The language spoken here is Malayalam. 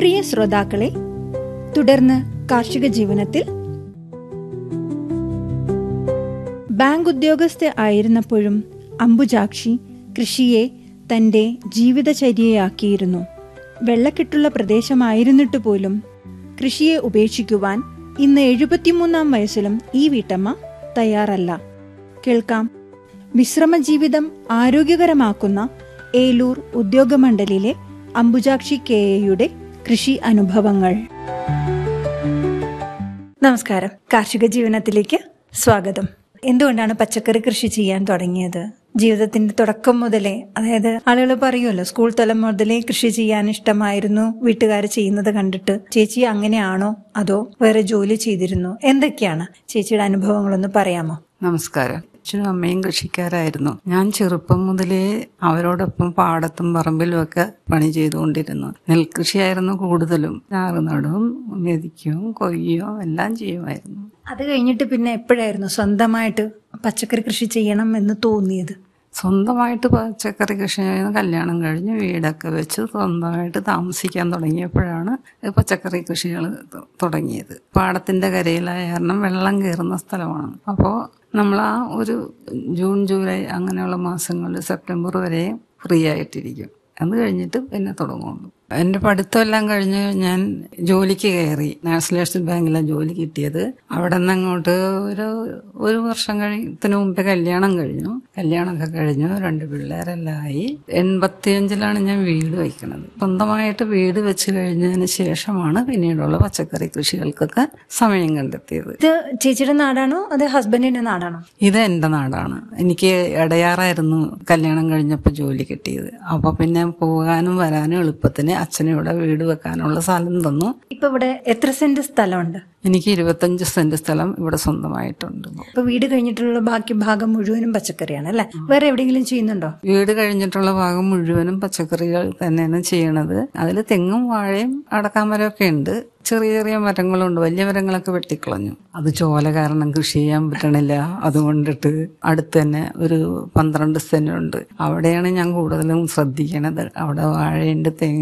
പ്രിയ ശ്രോതാക്കളെ തുടർന്ന് കാർഷിക ജീവനത്തിൽ ബാങ്ക് ഉദ്യോഗസ്ഥ ആയിരുന്നപ്പോഴും അംബുജാക്ഷി കൃഷിയെ തന്റെ ജീവിതചര്യയാക്കിയിരുന്നു വെള്ളക്കെട്ടുള്ള പ്രദേശമായിരുന്നിട്ട് പോലും കൃഷിയെ ഉപേക്ഷിക്കുവാൻ ഇന്ന് എഴുപത്തിമൂന്നാം വയസ്സിലും ഈ വീട്ടമ്മ തയ്യാറല്ല കേൾക്കാം വിശ്രമ ജീവിതം ആരോഗ്യകരമാക്കുന്ന ഏലൂർ ഉദ്യോഗമണ്ഡലിലെ അംബുജാക്ഷി കെ എയുടെ കൃഷി അനുഭവങ്ങൾ നമസ്കാരം കാർഷിക ജീവനത്തിലേക്ക് സ്വാഗതം എന്തുകൊണ്ടാണ് പച്ചക്കറി കൃഷി ചെയ്യാൻ തുടങ്ങിയത് ജീവിതത്തിന്റെ തുടക്കം മുതലേ അതായത് ആളുകൾ പറയുമല്ലോ സ്കൂൾ തലം മുതലേ കൃഷി ചെയ്യാൻ ഇഷ്ടമായിരുന്നു വീട്ടുകാർ ചെയ്യുന്നത് കണ്ടിട്ട് ചേച്ചി അങ്ങനെയാണോ അതോ വേറെ ജോലി ചെയ്തിരുന്നു എന്തൊക്കെയാണ് ചേച്ചിയുടെ അനുഭവങ്ങളൊന്ന് പറയാമോ നമസ്കാരം അച്ഛനും അമ്മയും കൃഷിക്കാരായിരുന്നു ഞാൻ ചെറുപ്പം മുതലേ അവരോടൊപ്പം പാടത്തും പറമ്പിലും ഒക്കെ പണി ചെയ്തുകൊണ്ടിരുന്നു നെൽകൃഷിയായിരുന്നു കൂടുതലും ഞാറ് നടും മെതിക്കും കൊയ്യും എല്ലാം ചെയ്യുമായിരുന്നു അത് കഴിഞ്ഞിട്ട് പിന്നെ എപ്പോഴായിരുന്നു സ്വന്തമായിട്ട് പച്ചക്കറി കൃഷി ചെയ്യണം എന്ന് തോന്നിയത് സ്വന്തമായിട്ട് പച്ചക്കറി കൃഷി ചെയ്യുന്ന കല്യാണം കഴിഞ്ഞ് വീടൊക്കെ വെച്ച് സ്വന്തമായിട്ട് താമസിക്കാൻ തുടങ്ങിയപ്പോഴാണ് പച്ചക്കറി കൃഷികൾ തുടങ്ങിയത് പാടത്തിന്റെ കരയിലായ കാരണം വെള്ളം കയറുന്ന സ്ഥലമാണ് അപ്പോൾ നമ്മൾ ആ ഒരു ജൂൺ ജൂലൈ അങ്ങനെയുള്ള മാസങ്ങളിൽ സെപ്റ്റംബർ വരെ ഫ്രീ ആയിട്ടിരിക്കും അത് കഴിഞ്ഞിട്ട് പിന്നെ തുടങ്ങുള്ളൂ എൻ്റെ പഠിത്തമെല്ലാം കഴിഞ്ഞ് ഞാൻ ജോലിക്ക് കയറി നാഷണലൈസ്ഡ് ബാങ്കിലാണ് ജോലി കിട്ടിയത് അവിടെ നിന്ന് അങ്ങോട്ട് ഒരു ഒരു വർഷം കഴിയത്തിന് മുമ്പേ കല്യാണം കഴിഞ്ഞു കല്യാണമൊക്കെ കഴിഞ്ഞു രണ്ട് പിള്ളേരെല്ലാം ആയി എൺപത്തിയഞ്ചിലാണ് ഞാൻ വീട് വയ്ക്കുന്നത് സ്വന്തമായിട്ട് വീട് വെച്ച് കഴിഞ്ഞതിന് ശേഷമാണ് പിന്നീടുള്ള പച്ചക്കറി കൃഷികൾക്കൊക്കെ സമയം കണ്ടെത്തിയത് ഇത് ചേച്ചിയുടെ നാടാണോ അത് ഹസ്ബൻഡിന്റെ നാടാണോ ഇത് എൻ്റെ നാടാണ് എനിക്ക് ഇടയാറായിരുന്നു കല്യാണം കഴിഞ്ഞപ്പോൾ ജോലി കിട്ടിയത് അപ്പൊ പിന്നെ പോകാനും വരാനും എളുപ്പത്തിന് അച്ഛനിവിടെ വീട് വെക്കാനുള്ള സ്ഥലം തന്നു ഇപ്പൊ ഇവിടെ എത്ര സെന്റ് സ്ഥലമുണ്ട് എനിക്ക് ഇരുപത്തഞ്ച് സെന്റ് സ്ഥലം ഇവിടെ സ്വന്തമായിട്ടുണ്ട് ഇപ്പൊ വീട് കഴിഞ്ഞിട്ടുള്ള ബാക്കി ഭാഗം മുഴുവനും പച്ചക്കറിയാണ് അല്ലെ വേറെ എവിടെയെങ്കിലും ചെയ്യുന്നുണ്ടോ വീട് കഴിഞ്ഞിട്ടുള്ള ഭാഗം മുഴുവനും പച്ചക്കറികൾ തന്നെയാണ് ചെയ്യണത് അതിൽ തെങ്ങും വാഴയും അടക്കാമരമൊക്കെ ഉണ്ട് ചെറിയ ചെറിയ മരങ്ങളുണ്ട് വലിയ മരങ്ങളൊക്കെ വെട്ടിക്കളഞ്ഞു അത് ചോല കാരണം കൃഷി ചെയ്യാൻ പറ്റണില്ല അതുകൊണ്ടിട്ട് അടുത്ത് തന്നെ ഒരു പന്ത്രണ്ട് സെന്റ് ഉണ്ട് അവിടെയാണ് ഞാൻ കൂടുതലും ശ്രദ്ധിക്കണത് അവിടെ വാഴയുണ്ട് തെങ്ങ്